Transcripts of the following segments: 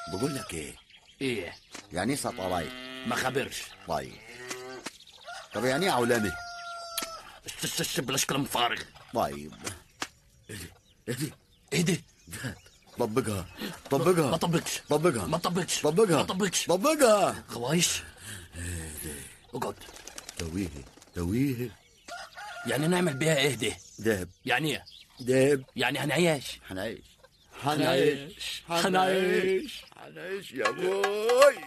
بقول لك ايه ايه يعني ايه سطلايت ما خبرش طيب طب يعني ايه عولمه استسس بلاش كلام فارغ طيب ايه دي ايه دي ايه ده طبقها طبقها ما طبقش طبقها ما طبقش طبقها ما طبقش طبقها خوايش اقعد تويه تويه يعني نعمل بيها ايه ده دهب يعني ايه دهب يعني هنعيش حنعيش حنعيش. حنعيش. حنعيش يا بوي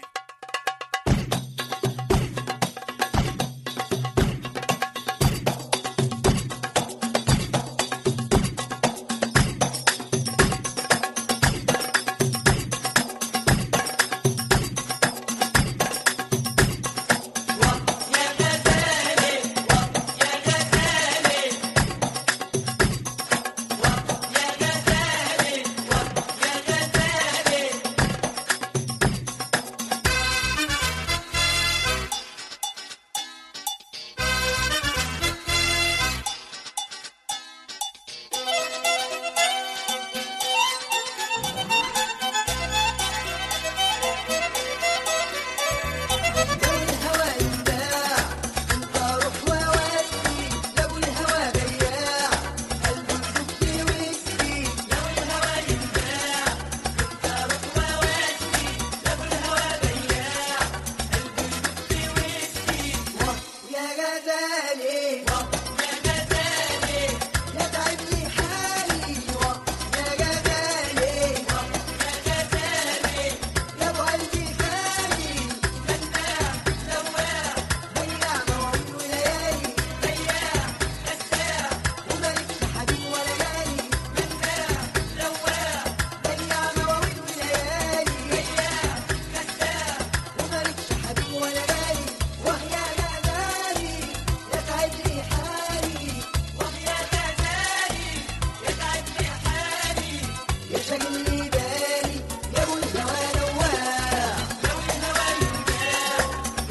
الهوى ينباع انت روح وودي لو الهوى بياع قلبي يدق ويسري لو الهوى ينباع انت روح وودي لو الهوى بياع قلبي يدق ويسري يا غزالي يا غزالي يا تعب لي حالي يا غزالي يا غزالي يا ابو قلبي خالي بياع مواعيد وليالي بياع غساع ومالكش حبيب ولا جالي مناع لواع بياع مواعيد وليالي بياع غساع ومالكش حبيب ولا جالي وهي غزالي يتعب لي حالي وهي غزالي يتعب لي حالي يا شاغل لي بالي يا ابو الهوى لواع لو الهوى ينباع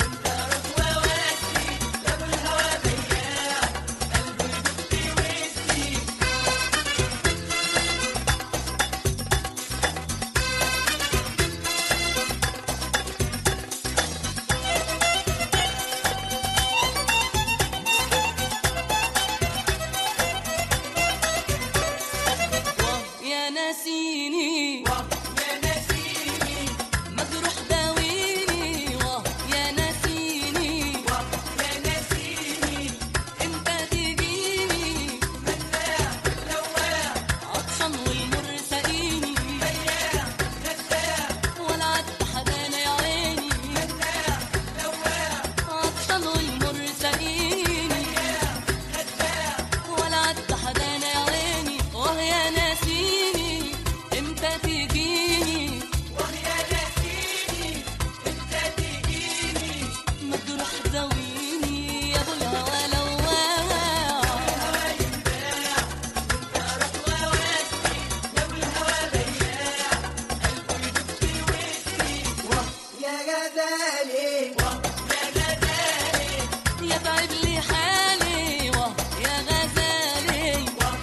يا ناسيني يا ناسيني مجروح داويني واه يا ناسيني يا ناسيني امتى تجيني مناع لواع عطشان والمر سقيني بياع غساع ولا عدت حدانا يا عيني مناع لواع عطشان والمر سقيني بياع غساع ولا عدت حدانا يا عيني وهي ناسيني امتى تجيني وهي ناسيني امتى تجيني مجروح داويني يا ابو الهوى لواع يا غزالي يا تعب لي حالي واه يا غزالي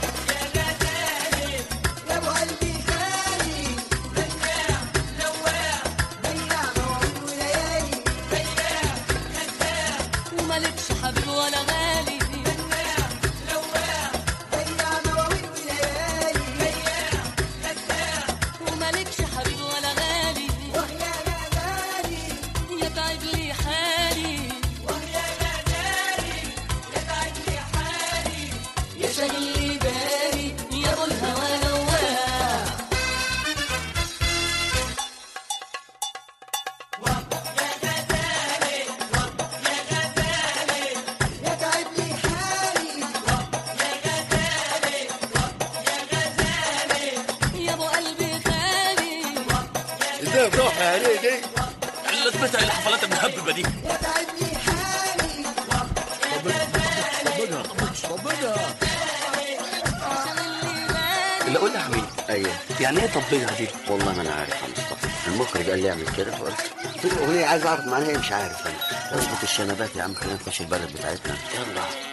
يا ابو قلبي خالي بياع لواع بياع مواعيد وليالي بياع غساع ومالكش حبيب ولا غالي بياع لواع بياع مواعيد وليالي بياع غساع ومالكش حبيب ولا غالي وهي غزالي يتعب لي حالي وهي غزالي يتعب لي حالي يا شاغل لي بالي يا ابو الهوى لواع يتعب لي حالي يا ابو قلبي خالي دهب روح يا هريدي لازمتها الحفلات المهببه دي يتعب لي حالي طبقها طبقها اللي اقول لك حبيبي ايوه يعني ايه تطبيقها دي والله ما انا عارف يا مصطفى المخرج قال لي اعمل كده قلت له الاغنيه عايز اعرف معناها ايه مش عارف انا اظبط الشنبات يا عم خلينا نخش البلد بتاعتنا يلا